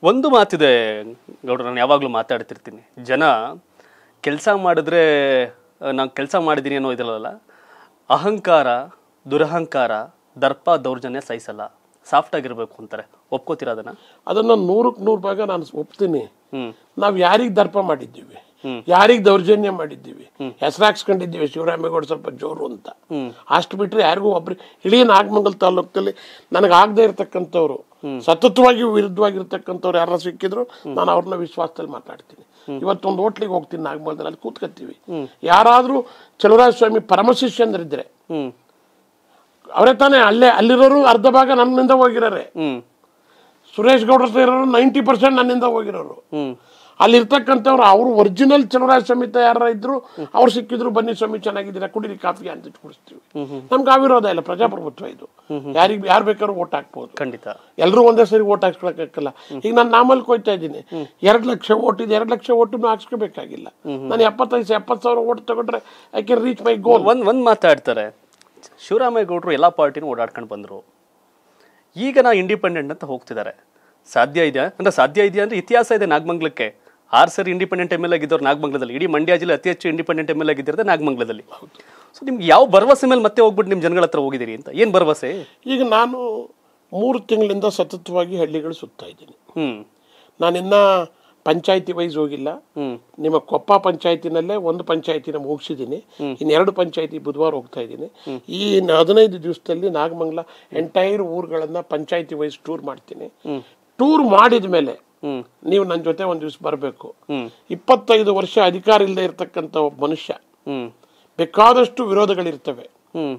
ಒಂದು ಮಾತಿದೆ ಗೌಡ್ರ ನಾನು ಯಾವಾಗಲೂ ಮಾತಾಡ್ತಿರ್ತೀನಿ ಜನ ಕೆಲಸ ಮಾಡಿದ್ರೆ ನಾನು ಕೆಲಸ ಮಾಡಿದ್ದೀನಿ ಅನ್ನೋ ಇದಲ್ಲ ಅಹಂಕಾರ ದುರಹಂಕಾರ ದರ್ಪ ದೌರ್ಜನ್ಯ ಸಹಿಸಲ್ಲ ಸಾಫ್ಟ್ ಆಗಿರ್ಬೇಕು ಅಂತಾರೆ ಒಪ್ಕೋತೀರಾ ಅದನ್ನ ಅದನ್ನ ನೂರಕ್ಕೆ ನೂರು ಭಾಗ ನಾನು ಒಪ್ತೀನಿ ಹ್ಮ್ ನಾವ್ ಯಾರಿಗ್ ದರ್ಪ ಮಾಡಿದ್ದೀವಿ ಯಾರಿಗ್ ದೌರ್ಜನ್ಯ ಮಾಡಿದ್ದೀವಿ ಹೆಸರಾಕ್ಸ್ಕೊಂಡಿದ್ದೀವಿ ಶಿವರಾಮೇಗೌಡ ಸ್ವಲ್ಪ ಜೋರು ಅಂತ ಅಷ್ಟು ಬಿಟ್ರೆ ಯಾರಿಗೂ ಒಬ್ರು ಇಡೀ ನಾಗಮಂಗಲ ತಾಲೂಕಲ್ಲಿ ನನಗೆ ಆಗದೆ ಇರತಕ್ಕಂಥವ್ರು ಸತತವಾಗಿ ವಿರುದ್ಧವಾಗಿರ್ತಕ್ಕಂಥವ್ರು ಯಾರು ಸಿಕ್ಕಿದ್ರು ನಾನು ಅವ್ರನ್ನ ವಿಶ್ವಾಸದಲ್ಲಿ ಮಾತಾಡ್ತೀನಿ ಇವತ್ತೊಂದು ಹೋಟ್ಲಿಗೆ ಹೋಗ್ತೀನಿ ನಾಗಮಂಗಲದಲ್ಲಿ ಅಲ್ಲಿ ಕೂತ್ಕೊತೀವಿ ಯಾರಾದ್ರೂ ಚಲುವರಾಜ ಸ್ವಾಮಿ ಪರಮಶಿಷ್ಯಂದ್ರಿದ್ರೆ ಹ್ಮ್ ಅವರೇ ತಾನೇ ಅಲ್ಲೇ ಅಲ್ಲಿರೋರು ಅರ್ಧ ಭಾಗ ನನ್ನಿಂದ ಹೋಗಿರೋರೆ ಹ್ಮ್ ಸುರೇಶ್ ಗೌಡ್ರ ಹತ್ರ ಇರೋರು ನೈಂಟಿ ಪರ್ಸೆಂಟ್ ನನ್ನಿಂದ ಹೋಗಿರೋರು ಹ್ಮ್ ಅಲ್ಲಿ ಇರ್ತಕ್ಕಂಥವ್ರು ಅವರು ಒರಿಜಿನಲ್ ಚಲುವರಾಜ ಸಮಿತ ಯಾರ ಇದ್ರು ಅವ್ರು ಸಿಕ್ಕಿದ್ರು ಬನ್ನಿ ಸ್ವಾಮಿ ಚೆನ್ನಾಗಿದ್ದೀರಾ ಕುಡೀರಿ ಕಾಫಿ ಅಂತ ಕುಡಿಸ್ತೀವಿ ನಮ್ಗೆ ಅವಿರೋಧ ಇಲ್ಲ ಪ್ರಜಾಪ್ರಭುತ್ವ ಇದು ಯಾರಿಗೆ ಯಾರು ಬೇಕಾದ್ರೂ ಓಟ್ ಹಾಕ್ಬೋದು ಖಂಡಿತ ಎಲ್ಲರೂ ಒಂದೇ ಸರಿ ಓಟ್ ಹಾಕ್ಸ್ಕೊಳಕ್ಕಾಗಲ್ಲ ಈಗ ನಾನು ನಾಮಲ್ಲಿ ಕೊಯ್ತಾ ಇದ್ದೀನಿ ಎರಡು ಲಕ್ಷ ಓಟ್ ಇದೆ ಎರಡು ಲಕ್ಷ ಓಟನ್ನು ಹಾಕ್ಸ್ಕೋಬೇಕಾಗಿಲ್ಲ ನಾನು ಎಪ್ಪತ್ತೈದು ಎಪ್ಪತ್ತು ಸಾವಿರ ಓಟ್ ತಗೊಂಡ್ರೆ I can reach my goal ಒಂದ್ ಒಂದ್ ಮಾತಾಡ್ತಾರೆ ಶಿವರಾಮೇಗೌಡರು ಎಲ್ಲಾ ಪಾರ್ಟಿನೂ ಓಡಾಡ್ಕೊಂಡು ಬಂದ್ರು ಈಗ ನಾ ಇಂಡಿಪೆಂಡೆಂಟ್ ಅಂತ ಹೋಗ್ತಿದ್ದಾರೆ ಸಾಧ್ಯ ಇದೆಯಾ ಅಂದ್ರೆ ಸಾಧ್ಯ ಇದೆಯಾ ಅಂದ್ರೆ ಇತಿಹಾಸ ಇದೆ ನಾಗಮಂಗಲಕ್ಕೆ ಆರು ಸರಿ ಇಂಡಿಪೆಂಡೆಂಟ್ ಎಮ್ ಎಲ್ ಆಗಿದ್ದವ್ರು ನಾಗಮಂಗಲದಲ್ಲಿ ಇಡೀ ಮಂಡ್ಯ ಜಿಲ್ಲೆ ಅತಿ ಹೆಚ್ಚು ಇಂಡಿಪೆಂಡೆಂಟ್ ಎಮ್ ಎಲ್ ಆಗಿದ್ದಿರೋದು ನಾಗಮಂಗಲದಲ್ಲಿ ಸೊ ನಿಮ್ಗೆ ಯಾವ ಭರವಸೆ ಮೇಲೆ ಮತ್ತೆ ಹೋಗ್ಬಿಟ್ಟು ನಿಮ್ಮ ಜನಗಳ ಹತ್ರ ಹೋಗಿದ್ದೀರಿ ಅಂತ ಏನ್ ಭರವಸೆ ಈಗ ನಾನು ಮೂರು ತಿಂಗಳಿಂದ ಸತತವಾಗಿ ಹಳ್ಳಿಗಳು ಸುತ್ತಾ ಇದ್ದೀನಿ ಹ್ಮ್ ನಾನಿನ್ನ ಪಂಚಾಯತಿ ವೈಸ್ ಹೋಗಿಲ್ಲ ಹ್ಮ್ ನಿಮ್ಮ ಕೊಪ್ಪ ಪಂಚಾಯತಿನಲ್ಲೇ ಒಂದು ಪಂಚಾಯತಿನ ಮುಗಿಸಿದ್ದೀನಿ ಇನ್ನು ಎರಡು ಪಂಚಾಯತಿ ಬುಧವಾರ ಹೋಗ್ತಾ ಇದ್ದೀನಿ ಈ ಇನ್ನು ಹದಿನೈದು ದಿವಸದಲ್ಲಿ ನಾಗಮಂಗಲ ಎಂಟೈರ್ ಊರುಗಳನ್ನ ಪಂಚಾಯತಿ ವೈಸ್ ಟೂರ್ ಮಾಡ್ತೀನಿ ಟೂರ್ ಮಾಡಿದ ಮೇಲೆ ಹ್ಮ್ ನೀವು ನನ್ನ ಜೊತೆ ಒಂದು ದಿವಸ ಬರಬೇಕು ಹ್ಮ್ ಇಪ್ಪತ್ತೈದು ವರ್ಷ ಅಧಿಕಾರ ಇಲ್ಲದೆ ಇರತಕ್ಕಂಥ ಒಬ್ಬ ಮನುಷ್ಯ ಹ್ಮ್ ಬೇಕಾದಷ್ಟು ವಿರೋಧಗಳಿರ್ತವೆ ಹ್ಮ್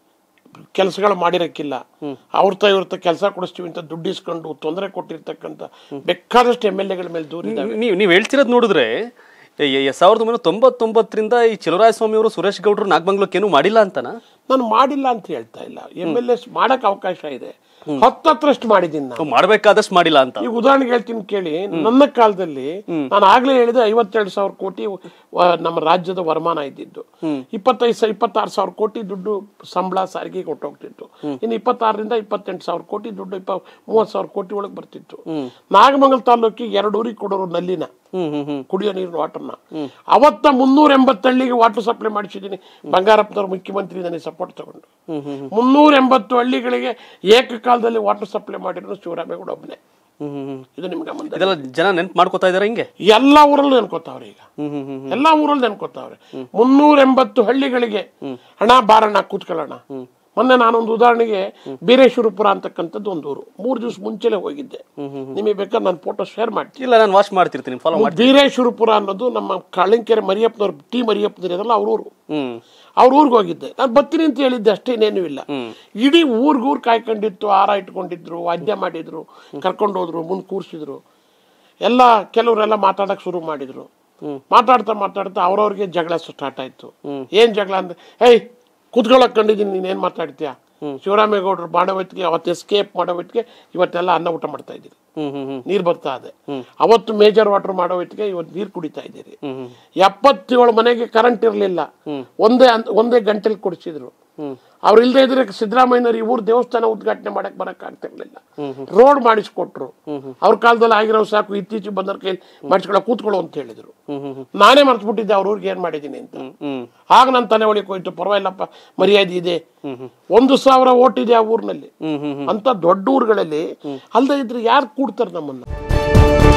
ಕೆಲಸಗಳು ಮಾಡಿರಕ್ಕಿಲ್ಲ ಅವ್ರತ ಇವ್ರತ ಕೆಲಸ ಕೊಡಿಸ್ತೀವಿ ಅಂತ ದುಡ್ಡು ಇಸ್ಕೊಂಡು ತೊಂದರೆ ಕೊಟ್ಟಿರ್ತಕ್ಕಂಥ ಬೇಕಾದಷ್ಟು ಎಮ್ ಎಲ್ ಎಗಳ ಮೇಲೆ ದೂರ ಇದ್ದಾವೆ ನೀವು ನೀವು ಹೇಳ್ತಿರೋದು ನೋಡಿದ್ರೆ ಎ- ಎ- ಸಾವಿರದ ಒಂಬೈನೂರ ತೊಂಬತ್ತೊಂಬತ್ತರಿಂದ ಈ ಚಲುವರಾಯ ಸ್ವಾಮಿ ಅವರು ಸುರೇಶ್ ಗೌಡರು ನಾಗಮಂಗಲಕ್ಕೆ ಏನು ಮಾಡಿಲ್ಲ ಅಂತನಾ ನಾನು ಮಾಡಿಲ್ಲ ಅಂತ ಹೇಳ್ತಾ ಇಲ್ಲ ಎಮ್ ಎಲ್ ಎಸ್ ಮಾಡಕ್ ಅವಕಾಶ ಇದೆ ಹತ್ತತ್ರಷ್ಟು ಮಾಡಿದ್ದೀನಿ ನಾನು ಮಾಡ್ಬೇಕಾದಷ್ಟು ಮಾಡಿಲ್ಲ ಅಂತ ಈಗ ಉದಾಹರಣೆಗೆ ಹೇಳ್ತೀನಿ ಕೇಳಿ ನನ್ನ ಕಾಲದಲ್ಲಿ ನಾನು ಆಗ್ಲೇ ಹೇಳಿದೆ ಐವತ್ತೆರಡು ಸಾವಿರ ಕೋಟಿ ವ- ನಮ್ಮ ರಾಜ್ಯದ ವರಮಾನ ಇದ್ದಿದ್ದು ಇಪ್ಪತ್ತೈದು ಸಾವಿರ ಇಪ್ಪತ್ತಾರು ಸಾವಿರ ಕೋಟಿ ದುಡ್ಡು ಸಂಬಳ ಸಾರಿಗೆ ಕೊಟ್ಟೋಗ್ತಿತ್ತು ಇನ್ನು ಇಪ್ಪತ್ತಾರರಿಂದ ಇಪ್ಪತ್ತೆಂಟು ಸಾವಿರ ಕೋಟಿ ದುಡ್ಡು ಇಪ್ಪ ಮೂವತ್ತು ಸಾವಿರ ಕೋಟಿ ಒಳಗೆ ಬರ್ತಿತ್ತು ನಾಗಮಂಗಲ ತಾಲೂಕಿಗೆ ಎರಡು ಊರಿಗೆ ಕೊಡೋರು ನಲ್ಲಿನ ಹ್ಮ್ ಹ್ಮ್ ಹ್ಮ್ ಕುಡಿಯೋ ನೀರಿನ ವಾಟರ್ನ ಅವತ್ತ ಮುನ್ನೂರ ಎಂಬತ್ತು ಹಳ್ಳಿಗೆ ವಾಟರ್ ಸಪ್ಲೈ ಮಾಡಿಸಿದ್ದೀನಿ ಬಂಗಾರಪ್ಪನವ್ರು ಮುಖ್ಯಮಂತ್ರಿ ನನಗೆ ಸಪೋರ್ಟ್ ತಗೊಂಡು ಮುನ್ನೂರ ಎಂಬತ್ತು ಹಳ್ಳಿಗಳಿಗೆ ಏಕಕಾಲದಲ್ಲಿ ವಾಟರ್ ಸಪ್ಲೈ ಮಾಡಿದ್ರು ಶಿವರಾಮೇಗೌಡ ಒಬ್ಬನೇ ಹ್ಮ್ ಹ್ಮ್ ಹ್ಮ್ ಇದು ನಿಮ್ಗೆ ಗಮನ ಇದೆಲ್ಲ ಜನ ನೆನ್ಪು ಮಾಡ್ಕೋತಾ ಇದಾರೆ ಹಿಂಗೆ ಎಲ್ಲ ಊರಲ್ಲೂ ನೆನ್ಕೋತಾವ್ರೆ ಈಗ ಹ್ಮ್ ಹ್ಮ್ ಹ್ಮ್ ಎಲ್ಲಾ ಊರಲ್ಲಿ ನೆನ್ಕೋತಾವ್ರೆ ಮುನ್ನೂರ ಎಂಬತ್ತು ಹಳ್ಳಿಗಳಿಗೆ ಹಣ ಬಾರಣ ಕೂತ್ಕೊಳ್ಳೋಣ ಮೊನ್ನೆ ನಾನೊಂದು ಉದಾಹರಣೆಗೆ ಬೀರೇಶ್ವರಪುರ ಅಂತಕ್ಕಂಥದ್ದು ಒಂದು ಊರು ಮೂರು ದಿವಸ ಮುಂಚೆಲೆ ಹೋಗಿದ್ದೆ ನಿಮಗೆ ಬೇಕಾದ್ರೆ ನಾನು ಫೋಟೋ ಶೇರ್ ಮಾಡ್ತೀನಿ ಇಲ್ಲ ನಾನು ವಾಚ್ ಮಾಡ್ತಿರ್ತೀನಿ ಫಾಲೋ ಮಾಡಿ ಬೀರೇಶ್ವರಪುರ ಅನ್ನೋದು ನಮ್ಮ ಕಳ್ಳಂಕೆರೆ ಮರಿಯಪ್ಪನವ್ರ ಟಿ ಮರಿಯಪ್ಪನವ್ರು ಇರಲ್ಲ ಅವ್ರ ಊರು ಹ್ಮ್ ಅವ್ರ ಊರಿಗೆ ಹೋಗಿದ್ದೆ ನಾನು ಬರ್ತೀನಿ ಅಂತ ಹೇಳಿದ್ದೆ ಅಷ್ಟೇ ಇನ್ನೇನು ಇಲ್ಲ ಇಡೀ ಊರ್ಗೂರ್ ಕಾಯ್ಕೊಂಡಿತ್ತು ಹಾರ ಇಟ್ಕೊಂಡಿದ್ರು ವಾದ್ಯ ಮಾಡಿದ್ರು ಕರ್ಕೊಂಡು ಹೋದ್ರು ಮುಂದೆ ಕೂರ್ಸಿದ್ರು ಎಲ್ಲ ಕೆಲವರೆಲ್ಲ ಮಾತಾಡಕ್ ಶುರು ಮಾಡಿದ್ರು ಮಾತಾಡ್ತಾ ಮಾತಾಡ್ತಾ ಅವ್ರವ್ರಿಗೆ ಜಗಳ ಸ್ಟಾರ್ಟ್ ಆಯ್ತು ಏನ್ ಜಗಳ ಅಂದ್ರೆ ಹೇಯ್ ಕುತ್ಕೊಳಕ್ ಕಂಡಿದ್ದೀನಿ ನೀನ್ ಏನ್ ಮಾತಾಡ್ತೀಯಾ ಶಿವರಾಮೇಗೌಡರು ಮಾಡೋ ಹೊತ್ತಿಗೆ ಅವತ್ತು ಎಸ್ಕೇಪ್ ಮಾಡೋ ಹೊತ್ತಿಗೆ ಇವತ್ತೆಲ್ಲ ಅನ್ನ ಊಟ ಮಾಡ್ತಾ ಇದ್ದೀರಿ ಹ್ಮ್ ಹ್ಮ್ ಹ್ಮ್ ನೀರ್ ಬರ್ತಾ ಇದೆ ಅವತ್ತು ಮೇಜರ್ ವಾಟರ್ ಮಾಡೋ ಹೊತ್ತಿಗೆ ಇವತ್ತು ನೀರ್ ಕುಡಿತಾ ಇದ್ದೀರಿ ಎಪ್ಪತ್ತೇಳು ಮನೆಗೆ ಕರೆಂಟ್ ಇರಲಿಲ್ಲ ಒಂದೇ ಅಂತ- ಒಂದೇ ಗಂಟೆಲಿ ಕೊಡಿಸಿದ್ರು ಅವ್ರು ಇಲ್ದೇ ಇದ್ರೆ ಸಿದ್ದರಾಮಯ್ಯನವ್ರು ಈ ಊರ್ ದೇವಸ್ಥಾನ ಉದ್ಘಾಟನೆ ಮಾಡಕ್ ಬರಕ್ ಆಗ್ತಿರ್ಲಿಲ್ಲ ರೋಡ್ ಮಾಡಿಸ್ಕೊಟ್ರು ಅವ್ರ ಕಾಲದಲ್ಲಿ ಆಗಿರೋ ಸಾಕು ಇತ್ತೀಚೆಗೆ ಬಂದವ್ರ ಕೈಲಿ ಮಾಡಿಸ್ಕೊಳ್ಳೋ ಕೂತ್ಕೊಳ್ಳೋ ಅಂತ ಹೇಳಿದ್ರು ನಾನೇ ಮರ್ತ್ಬಿಟ್ಟಿದ್ದೆ ಅವ್ರ ಊರಿಗೆ ಏನ್ ಮಾಡಿದೀನಿ ಅಂತ ಹ್ಮ್ ಆಗ ನನ್ನ ತಲೆ ಒಳಗೆ ಹೋಯ್ತು ಪರವಾಗಿಲ್ಲಪ್ಪ ಮರ್ಯಾದೆ ಇದೆ ಒಂದು ಸಾವಿರ ಓಟ್ ಇದೆ ಆ ಊರಿನಲ್ಲಿ ಹ್ಮ್ ಹ್ಮ್ ಅಂತ ದೊಡ್ಡ ಊರುಗಳಲ್ಲಿ ಅಲ್ದೇ ಇದ್ರೆ ಯಾರು ಕೂಡ್ತಾರೆ ನಮ್ಮನ್ನ